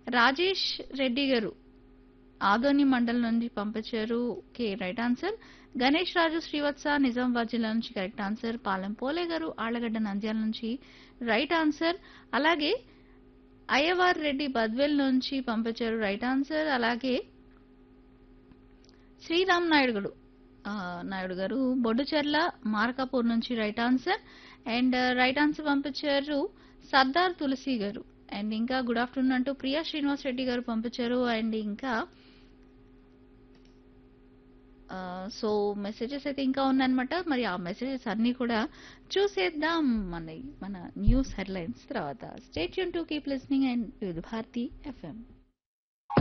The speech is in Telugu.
రాజేష్ రెడ్డి గారు ఆదోని మండలం నుంచి పంపించారు కే రైట్ ఆన్సర్ గణేష్ రాజు శ్రీవత్స నిజామాబాద్ జిల్లా నుంచి కరెక్ట్ ఆన్సర్ పాలెం పోలే గారు ఆళ్లగడ్డ నంద్యాల నుంచి రైట్ ఆన్సర్ అలాగే అయ్యవార్ రెడ్డి బద్వేల్ నుంచి పంపించారు రైట్ ఆన్సర్ అలాగే శ్రీరామ్ నాయుడు గారు ఆ, నాయుడు గారు బొడ్డుచెర్ల మార్కాపూర్ నుంచి right answer and right answer పంపించారు సర్దార్ తులసి గారు అండ్ ఇంకా గుడ్ ఆఫ్టర్నూన్ అంటూ ప్రియా శ్రీనివాస్ రెడ్డి గారు పంపించారు అండ్ ఇంకా సో మెసేజెస్ అయితే ఇంకా ఉన్నాయన్నమాట మరి ఆ మెసేజెస్ అన్నీ కూడా చూసేద్దాం మన మన న్యూస్ హెడ్లైన్స్ తర్వాత స్టేట్ యూన్ to keep listening and with Bharati FM